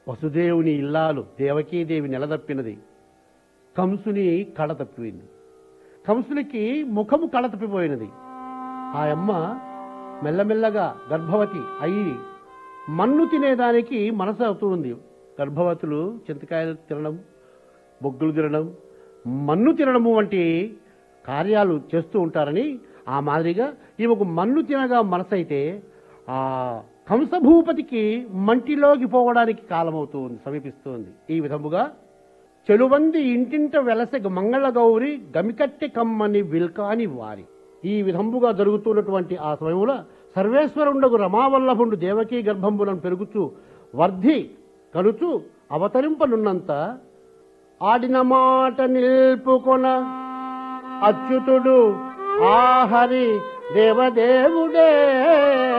వసుదేవుని ఇల్లాలు దేవకీదేవి నిలదప్పినది కంసుని కళ తప్పిపోయింది కంసునికి ముఖము కళ తప్పిపోయినది ఆ అమ్మ మెల్లమెల్లగా గర్భవతి అయి మన్ను తినేదానికి మనసు అవుతూ ఉంది గర్భవతులు చింతకాయలు తినడం బొగ్గులు తినడం మన్ను తినడము వంటి కార్యాలు చేస్తూ ఉంటారని ఆ మాదిరిగా ఈమెకు మన్ను తినగా మనసైతే ఆ కంసభూపతికి మంటిలోకి పోవడానికి కాలమవుతూ ఉంది సమీపిస్తూ ఉంది ఈ విధముగా చెలువంది ఇంటింట వెలసె మంగళ గౌరి గమికట్టె కమ్మని విల్కాని వారి ఈ విధంబుగా జరుగుతున్నటువంటి ఆ సమయంలో సర్వేశ్వరుండగు రమావల్లభుండు దేవకీ గర్భంబులను పెరుగుచు వర్ధి కలుచు అవతరింపనున్నంత ఆడిన మాట నిల్పుకొన అచ్యుతుడు ఆహరి దేవదేవుడే